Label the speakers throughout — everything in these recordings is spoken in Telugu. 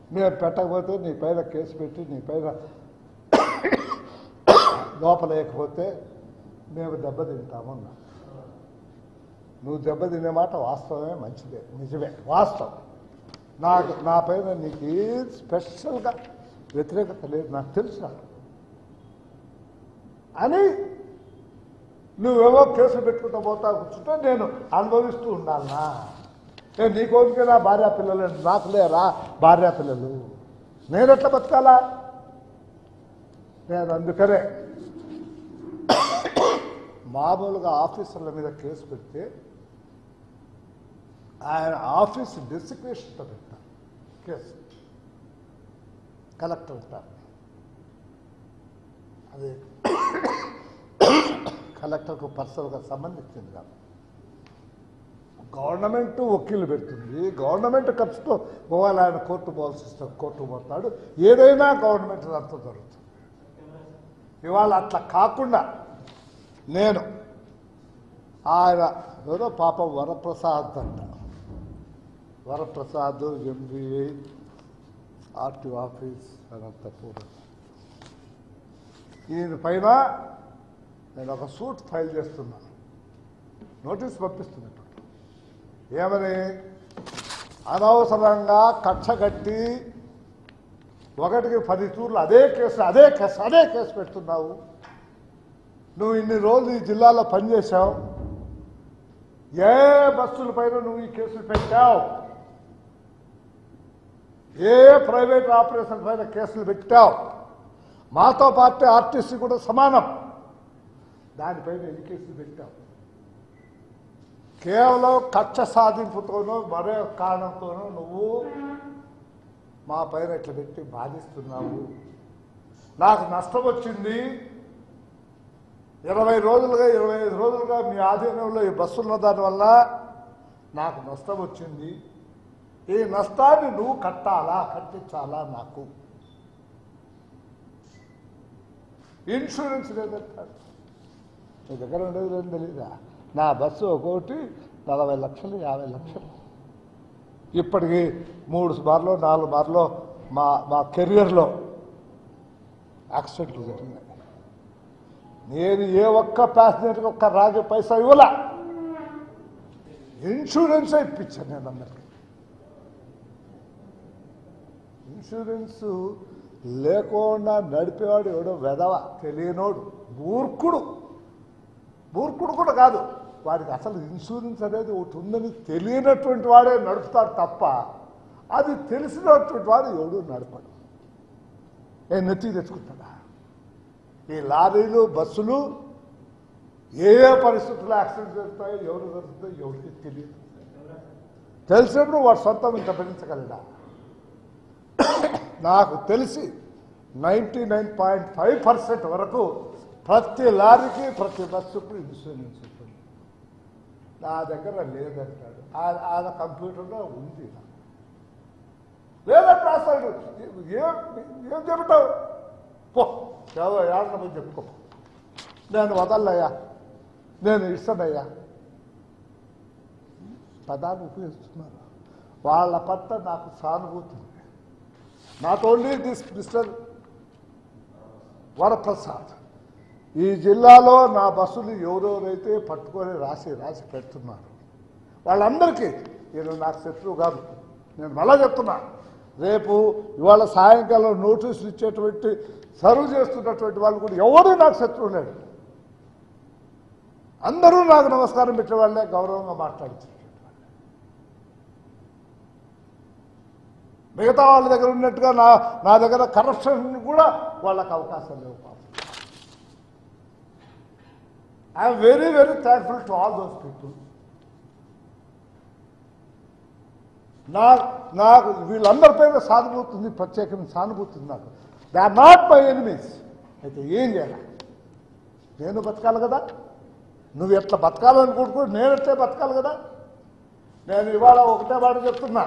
Speaker 1: నేను పెట్టకపోతే నీ పైన కేసు పెట్టి నీ పైన లోపల వేయకపోతే మేము దెబ్బతింటామన్నా నువ్వు దెబ్బతినే మాట వాస్తవమే మంచిదే నిజమే వాస్తవం నాకు నా పైన నీకు ఏం స్పెషల్గా వ్యతిరేకత లేదు నాకు తెలుసు నాకు అని నువ్వేవో కేసులు పెట్టుకుంటూ పోతా కూర్చుంటే నేను అనుభవిస్తూ ఉండాలనా నేను నీ కోరికే నా భార్య పిల్లలు నాకు లేరా భార్య పిల్లలు నేను ఎట్లా బతకాలా నేను అందుకనే మామూలుగా ఆఫీసర్ల మీద కేసు పెడితే ఆయన ఆఫీస్ డెసిక్రేషన్తో పెట్టారు కేసు కలెక్టర్ ఉంటారు అది కలెక్టర్కు పర్సనల్గా సంబంధించింది కాదు గవర్నమెంట్ వకీలు పెడుతుంది గవర్నమెంట్ ఖర్చుతో ఒకవేళ ఆయన కోర్టు పోవాల్సి వస్తే కోర్టు పోతాడు ఏదైనా గవర్నమెంట్ అంతా జరుగుతుంది ఇవాళ అట్లా కాకుండా నేను ఆయన ఎవరో పాపం వరప్రసాద్ అంట Varaprasad MBA RT office Anantapuram ఈయన పైన నేను ఒక సూట్ ఫైల్ చేస్తున్నాను నోటీస్ పంపిస్తున్నట్టు ఏమని అనవసరంగా కక్ష కట్టి ఒకటికి పది తూర్లు అదే కేసు అదే కేసు అదే కేసు పెడుతున్నావు నువ్వు ఇన్ని రోజులు ఈ జిల్లాలో పనిచేశావు ఏ బస్సుల పైన నువ్వు ఈ కేసులు పెట్టావు ఏ ప్రైవేట్ ఆపరేషన్ పైన కేసులు పెట్టావు మాతో పాటు ఆర్టీసీ కూడా సమానం దానిపైన ఎన్ని కేసులు పెట్టావు కేవలం కక్ష సాధింపుతోనో మరో కారణంతోనో నువ్వు మా పైన ఇట్లా పెట్టి బాధిస్తున్నావు నాకు నష్టం వచ్చింది ఇరవై రోజులుగా ఇరవై ఐదు రోజులుగా మీ ఆధీనంలో ఈ బస్సు ఉన్న దానివల్ల నాకు నష్టం వచ్చింది ఈ నష్టాన్ని నువ్వు కట్టాలా కట్టించాలా నాకు ఇన్సూరెన్స్ లేదంటాడు నీ దగ్గర ఉండేది లేదు తెలీదా నా బస్సు ఒక్కొక్కటి నలభై లక్షలు యాభై లక్షలు ఇప్పటికి మూడు మార్లో నాలుగు మార్లో మా మా కెరియర్లో యాక్సిడెంట్లు జరిగినాయి నేను ఏ ఒక్క ప్యాసింజర్కి ఒక్క రాజు పైసా ఇవ్వలా ఇన్సూరెన్స్ ఇప్పించాను నేను అందరికి ఇన్సూరెన్స్ లేకుండా నడిపేవాడు ఎవడో వెదవ తెలియనోడు మూర్ఖుడు మూర్ఖుడు కూడా కాదు వాడికి అసలు ఇన్సూరెన్స్ అనేది ఒకటి ఉందని తెలియనటువంటి వాడే నడుపుతాడు తప్ప అది తెలిసినటువంటి వాడు ఎవడు నడపడు ఏ నెత్తి తెచ్చుకుంటాడా ఈ లారీలు బస్సులు ఏ ఏ పరిస్థితుల్లో యాక్సిడెంట్ జరుగుతాయో ఎవరు జరుగుతాయో ఎవరికి తెలియదు తెలిసినప్పుడు వాడు సొంతం ఇంత భరించగలడా నాకు తెలిసి ninety nine point five percent వరకు ప్రతి లారీకి ప్రతి బస్సుకు ఇన్సూరెన్స్ ఉంటుంది నా దగ్గర లేదంటాడు ఆ- ఆయన కంప్యూటర్లో ఉంది నాకు. లేదంటే రాస్తాడు ఏం ఏం చెబుతావు పో ఎవరో ఏడన పోయి చెప్పుకో నేను వదలయ్యా నేను ఇస్తానయ్యా పదాలు ఉపయోగిస్తున్నారు వాళ్ళ పట్ల నాకు సానుభూతి ఉంది not only this mister Varaprasad ఈ జిల్లాలో నా బస్సులు ఎవరెవరైతే పట్టుకొని రాసి రాసి పెడుతున్నారు వాళ్ళందరికీ నేను నాకు శత్రువు కాదు నేను మళ్ళా చెప్తున్నా రేపు ఇవాళ సాయంకాలం నోటీసులు ఇచ్చేటువంటి సర్వ్ చేస్తున్నటువంటి వాళ్ళు కూడా ఎవరు నాకు శత్రువు లేడు అందరూ నాకు నమస్కారం పెట్టే వాళ్ళే గౌరవంగా మాట్లాడుతున్నటువంటి వాళ్ళే. మిగతా వాళ్ళ దగ్గర ఉన్నట్టుగా నా నా దగ్గర కరప్షన్ కూడా వాళ్ళకి అవకాశం లేవు పాపం I'm very very thankful to all those people నా నాకు వీళ్ళందరిపైన సానుభూతి ఉంది ప్రత్యేకమైన సానుభూతి ఉంది నాకు they are not my enemies అయితే ఏం చేయాలి నేను బతకాలి కదా నువ్వు ఎట్లా బతకాలనుకుంటుకో నేను ఎట్లే బతకాలి కదా నేను ఇవాళ ఒకటే మాట చెప్తున్నా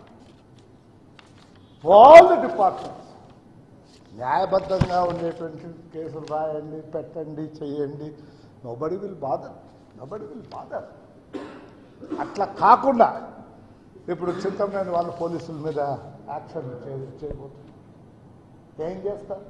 Speaker 1: ఆల్ ది డిపార్ట్మెంట్స్ న్యాయబద్ధంగా ఉండేటువంటి కేసులు రాయండి పెట్టండి చేయండి nobody will bother nobody will bother అట్లా కాకుండా ఇప్పుడు చింతమనేని వాళ్ళ పోలీసుల మీద యాక్షన్ చే- చేయబోతున్నారు ఏం చేస్తారు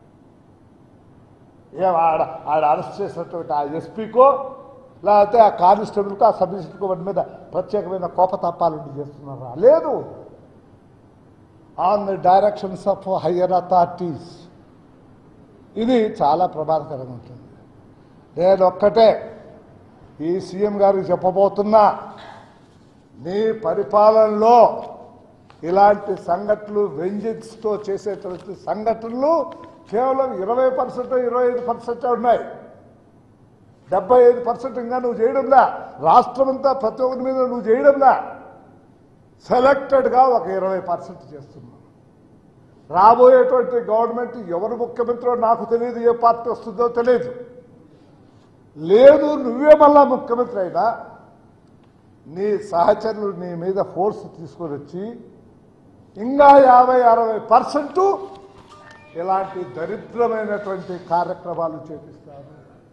Speaker 1: ఏం ఆడ ఆడ అరెస్ట్ చేసినటువంటి ఆ ఎస్పీకో లేకపోతే ఆ కానిస్టేబుల్కో ఆ సబ్ ఇన్స్పెక్టర్కో వాటి మీద ప్రత్యేకమైన కోపతాపాలు ఉండి చేస్తున్నారా లేదు on the directions of higher authorities ఇది చాలా ప్రమాదకరంగా ఉంటుంది నేను ఒక్కటే ఈ సీఎం గారికి చెప్పబోతున్నా నీ పరిపాలనలో ఇలాంటి సంఘటనలు వెంజిన్స్తో చేసేటువంటి సంఘటనలు కేవలం ఇరవై పర్సెంట్ ఇరవై ఐదు పర్సెంట్ ఉన్నాయి డెబ్బై ఐదు పర్సెంట్ ఇంకా నువ్వు చేయడంలా రాష్ట్రం అంతా ప్రతి ఒక్కరి మీద నువ్వు చేయడంలా సెలెక్టెడ్గా ఒక ఇరవై పర్సెంట్ చేస్తున్నావు రాబోయేటువంటి గవర్నమెంట్ ఎవరు ముఖ్యమంత్రో నాకు తెలియదు ఏ పార్టీ వస్తుందో తెలియదు లేదు నువ్వే మళ్ళా ముఖ్యమంత్రి అయినా నీ సహచరులు నీ మీద ఫోర్స్ తీసుకొని వచ్చి ఇంకా యాభై అరవై పర్సెంట్ ఇలాంటి దరిద్రమైనటువంటి కార్యక్రమాలు చేపిస్తారు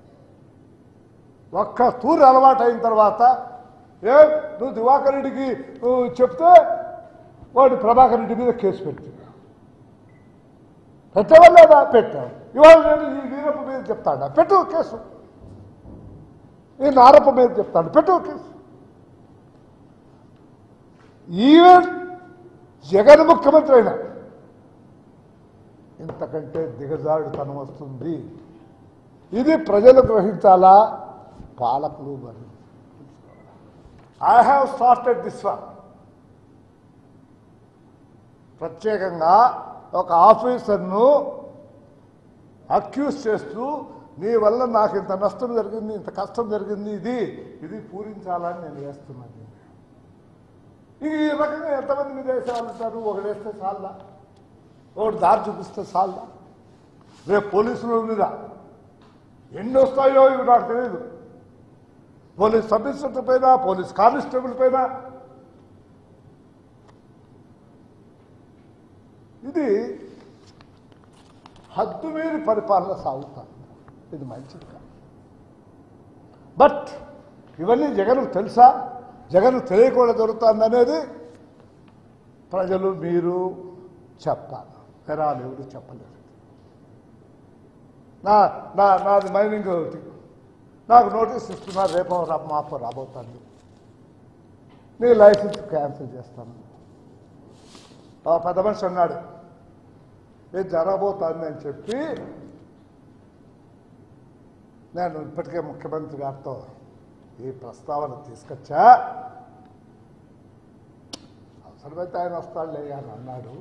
Speaker 1: ఒక్క తూరు అలవాటు అయిన తర్వాత ఏ నువ్వు దివాకర్ రెడ్డికి నువ్వు చెప్తే వాడు ప్రభాకర్ రెడ్డి మీద కేసు పెట్టాడు పెట్టావా లేదా పెట్టావు ఇవాళ నేను ఈ వీరప్ప మీద చెప్తాడా పెట్టు కేసు ఈ నారప్ప మీద చెప్తాడు పెట్టు కేసు ఈవెన్ జగన్ ముఖ్యమంత్రి అయినా ఇంతకంటే దిగజాడుతనం వస్తుంది ఇది ప్రజలు గ్రహించాలా పాలకులు మరి I have started this one ప్రత్యేకంగా ఒక ఆఫీసర్ను అక్యూజ్ చేస్తూ నీ వల్ల నాకు ఇంత నష్టం జరిగింది ఇంత కష్టం జరిగింది ఇది ఇది పూరించాలని నేను వేస్తున్నాను ఇక ఈ రకంగా ఎంతమంది మీద వేసేవాళ్ళు ఉంటారు ఒకడు వేస్తే చాలదా ఒకటి దారి చూపిస్తే చాలదా రేపు పోలీసుల మీద ఎన్ని వస్తాయో ఇవి నాకు తెలియదు పోలీస్ సబ్ ఇన్స్పెక్టర్ పైన పోలీస్ కానిస్టేబుల్ పైన ఇది హద్దు మీరి పరిపాలన సాగుతాం ఇది మంచిది కాదు బట్ ఇవన్నీ జగన్కు తెలుసా జగన్ తెలియకుండా జరుగుతుంది అనేది ప్రజలు మీరు చెప్పాలి పెరాలు ఎవరు చెప్పలేరు నా నా నాది మైనింగ్ ఒకటి నాకు నోటీస్ ఇస్తున్నారు రేపో రా- మాపో రాబోతాను నీ లైసెన్స్ క్యాన్సిల్ చేస్తాను ఆ పెద్ద మనిషి అన్నాడు ఇది జరగబోతుంది అని చెప్పి నేను ఇప్పటికే ముఖ్యమంత్రి గారితో ఈ ప్రస్తావన తీసుకొచ్చా అవసరమైతే ఆయన వస్తాడులే అని అన్నాడు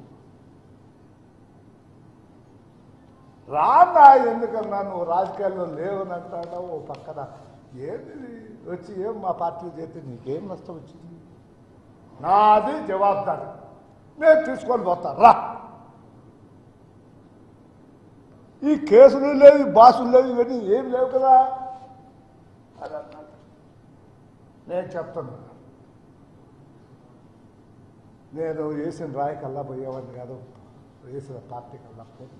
Speaker 1: రానా ఎందుకన్నా నువ్వు రాజకీయాల్లో లేవని అంటాడా ఓ పక్కన ఏంది ఇది? వచ్చి ఏం మా పార్టీ చేస్తే నీకేం నష్టం వచ్చింది నాది జవాబుదారి నేను తీసుకొని పోతా రా ఈ కేసులు లేవు ఈ బాసులు లేవు ఇవన్నీ ఏం లేవు కదా అని అన్నాడు నేను చెప్తున్నా నేను వేసిన రాయి కల్లా పోయేవాడిని కాదు వేసిన పార్టీ కల్లా పోయి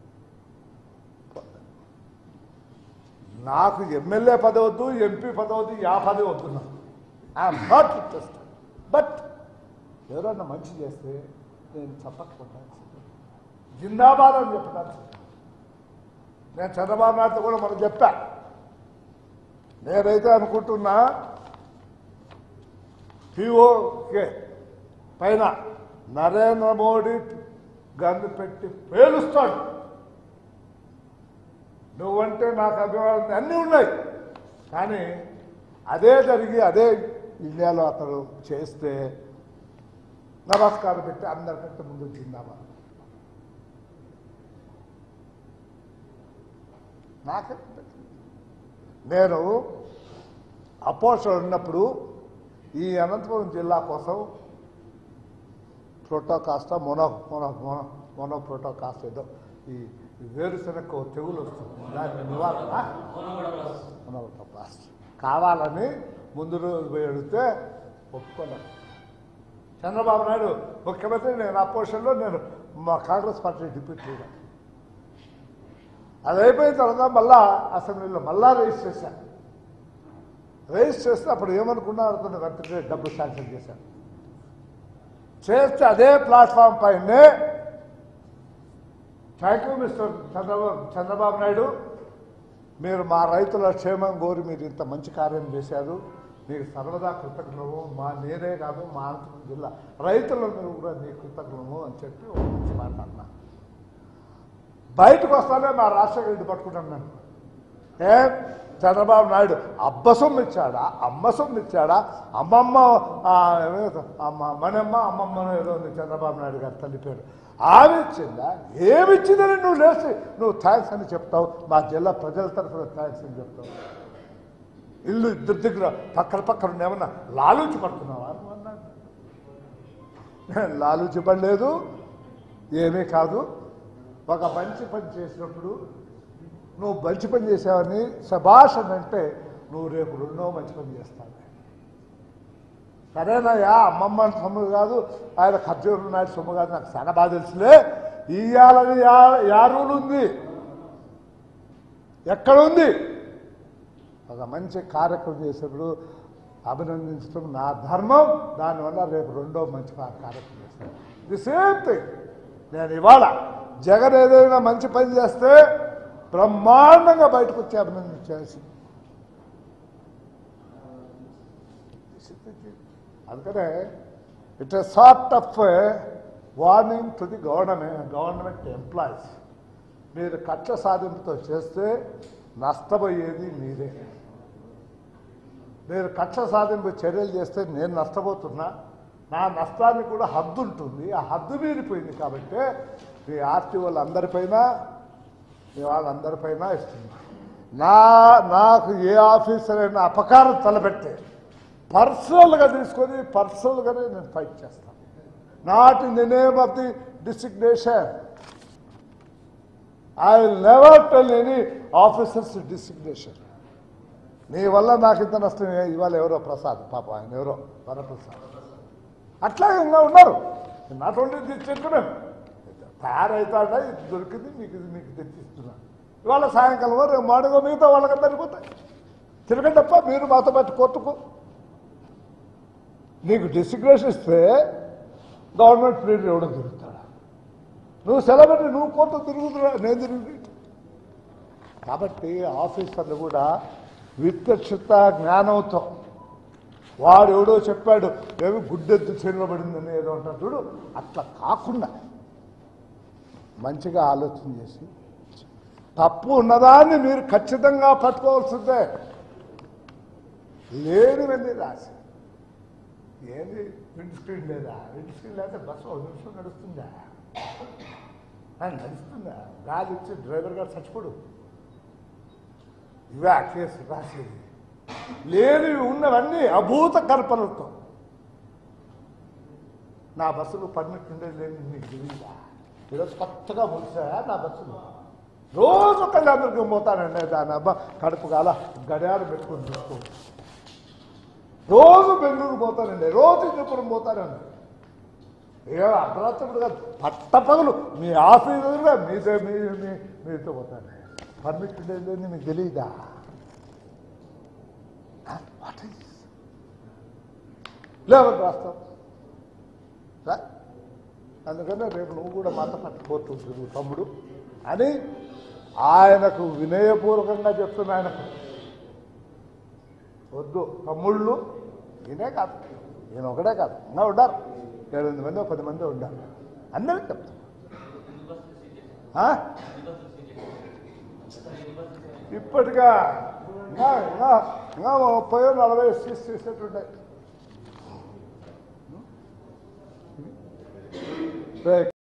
Speaker 1: నాకు ఎమ్మెల్యే పదవి వద్దు ఎంపీ పదవి వద్దు యా పదవి వద్దు నాకు ఐఎమ్ నాట్ ఇంట్రెస్టెడ్ బట్ ఎవరన్నా మంచి చేస్తే నేను చెప్పకుండా జిందాబాద్ అని చెప్పడానికి నేను చంద్రబాబు నాయుడుతో కూడా మనం చెప్పా నేనైతే అనుకుంటున్నా పిఓకే పైన నరేంద్ర మోడీ గన్ను పెట్టి పేలుస్తాడు నువ్వంటే నాకు అభిమానం అన్నీ ఉన్నాయి కానీ అదే జరిగి అదే ఇండియాలో అతను చేస్తే నమస్కారం పెట్టి అందరికంటే ముందు జిందాబాద్ నాకే నేను అపోజిషన్ ఉన్నప్పుడు ఈ అనంతపురం జిల్లా కోసం ప్రోటోకాస్టా మొనో మొనో మొనో మొనో ప్రోటోకాస్ట్ ఏదో ఈ ఈ వేరుశనగకు తెగులు వస్తుంది దాని నివారణ మొనో ప్రోటోకాస్ట్ కావాలని ముందు రోజు పోయి అడిగితే ఒప్పుకోలేదు చంద్రబాబు నాయుడు ముఖ్యమంత్రి నేను అపోజిషన్లో నేను మా కాంగ్రెస్ పార్టీ డిప్యూటీ లీడర్ అది అయిపోయిన తర్వాత మళ్ళా అసెంబ్లీలో మళ్ళా రైజ్ చేశాను రైజ్ చేస్తే అప్పుడు ఏమనుకున్నా అతను వెంటనే డబ్బు శాంక్షన్ చేశాను చేస్తే అదే ప్లాట్ఫామ్ పైనే thank you mister Chandrababu Chandrababu Naidu మీరు మా రైతుల క్షేమం కోరి మీరు ఇంత మంచి కార్యం చేశారు మీకు సర్వదా కృతజ్ఞము మా నేనే కాదు మా అనంతపురం జిల్లా రైతులందరూ కూడా నీ కృతజ్ఞము అని చెప్పి ఒక మంచి మాట అన్నా బయటకు వస్తానే మా రాష్ట్ర రెడ్డి పట్టుకుంటాను నన్ను ఏ చంద్రబాబు నాయుడు అబ్బ సొమ్ము ఇచ్చాడా అమ్మ సొమ్ము ఇచ్చాడా అమ్మమ్మ ఆ, ఏదో అమ్మ మనమ్మ అమ్మమ్మ ఏదో ఉంది చంద్రబాబు నాయుడు గారు తల్లి పేరు ఆమె ఇచ్చిందా ఏమి ఇచ్చిందని నువ్వు లేచి నువ్వు థ్యాంక్స్ అని చెప్తావు మా జిల్లా ప్రజల తరఫున థ్యాంక్స్ అని చెప్తావు ఇల్లు ఇద్దరి దగ్గర పక్కన పక్కన ఏమన్నా లాలూచి పడుతున్నావా నువ్వు అన్నాడు నేను లాలూచి పడలేదు ఏమీ కాదు ఒక మంచి పని చేసినప్పుడు నువ్వు మంచి పని చేసావని శభాష్ అని అంటే నువ్వు రేపు రెండో మంచి పని చేస్తావు సరేనయ్యా అమ్మమ్మ సొమ్ము కాదు ఆయన ఖర్జూరు నాయుడు సొమ్ము కాదు నాకు చాలా బాగా తెలుసులే ఇయ్యాలని యా యా రూల్ ఉంది ఎక్కడ ఉంది ఒక మంచి కార్యక్రమం చేసినప్పుడు అభినందించడం నా ధర్మం దానివల్ల రేపు రెండో మంచి కా- కార్యక్రమం చేస్తాను ది సేమ్ థింగ్ నేను ఇవాళ జగన్ ఏదైనా మంచి పని చేస్తే బ్రహ్మాండంగా బయటకు వచ్చి అభినందించేసి అందుకనే it a sort of warning to the government government employees మీరు కక్ష సాధింపుతో చేస్తే నష్టపోయేది మీరే మీరు కక్ష సాధింపు చర్యలు చేస్తే నేను నష్టపోతున్నా నా నష్టానికి కూడా హద్దు ఉంటుంది ఆ హద్దు మీరిపోయింది కాబట్టి మీ ఆర్టీఓలు అందరిపైన మీ వాళ్ళందరిపైన ఇస్తున్నా నా నాకు ఏ ఆఫీసర్ అయినా అపకారం తలపెట్టే పర్సనల్గా తీసుకొని పర్సనల్గానే నేను ఫైట్ చేస్తాను not in the name of the designation I will never tell any officers designation నీ వల్ల నాకు ఇంత నష్టం ఏ- ఇవాళ ఎవరో ప్రసాద్ పాప ఆయన ఎవరో వరప్రసాద్ అట్లాగే ఇంకా ఉన్నారు నాట్ ఓన్లీ తెచ్చుకున్నాను తయారవుతాడా ఇది దొరికింది మీకు ఇది మీకు తెచ్చిస్తున్నా ఇవాళ సాయంకాలం రేపు మాడుగో మిగతా వాళ్ళకి సరిపోతాయి తిరగండప్ప మీరు మాతో పాటు కోర్టుకు నీకు డిసిగ్నేషన్ ఇస్తే గవర్నమెంట్ పీరియడ్ ఇవ్వడం తిరుగుతాడా నువ్వు సెలబ్రిటీ నువ్వు కోర్టు తిరుగుతున్నా నేను తిరిగి కాబట్టి ఆఫీసర్లు కూడా విత్క్షిత జ్ఞానంతో వాడు ఎవడో చెప్పాడు ఏమి గుడ్డెద్దు చేతిలో పడిందని ఏదో అంటారు చూడు అట్లా కాకుండా మంచిగా ఆలోచన చేసి తప్పు ఉన్నదాన్ని మీరు ఖచ్చితంగా పట్టుకోవాల్సిందే లేనివన్నీ రాసి ఏంది విండ్ స్క్రీన్ లేదా విండ్ స్క్రీన్ లేదా బస్సు ఒక నిమిషం నడుస్తుందా ఆ, నడుస్తుందా గాలి ఇచ్చి డ్రైవర్ గారు చచ్చిపోడు ఇవే ఆ కేసు రాసేది లేనివి ఉన్నవన్నీ అభూత కల్పనలతో నా బస్సులు పర్మిట్ ఉండేది లేని నీకు తెలియదా ఈరోజు కొత్తగా ముగిసా నా బస్సులు రోజు కళ్యాణదుర్గం పోతానండి దాని అబ్బా కడుపు కాల గడియారం పెట్టుకొని చూసుకో రోజు బెంగళూరు పోతానండి రోజు ఇంజపురం పోతానండి ఏ అర్ధరాత్రుడు కాదు పట్ట పగలు మీ ఆఫీస్ ఎదురుగా మీతో మీ మీ- మీతో పోతాను పర్మిట్ ఉండేది లేని మీకు తెలియదా వాట్ ఈస్ లేవని రాస్తాం రా. అందుకనే రేపు నువ్వు కూడా మాతో పట్టు కోర్టు తిరుగు తమ్ముడు అని ఆయనకు వినయపూర్వకంగా చెప్తున్నా ఆయనకు వద్దు తమ్ముళ్ళు ఈయనే కాదు ఈయన ఒకడే కాదు ఇంకా ఉండారు ఏడెనిమిది మంది పది మంది ఉండారు అందరికీ చెప్తాం ఆ? ఇప్పటిగా ఇంకా ఇంకా ఇంకా ముప్పై నలభై సీస్ చేసేటుంటాయి రే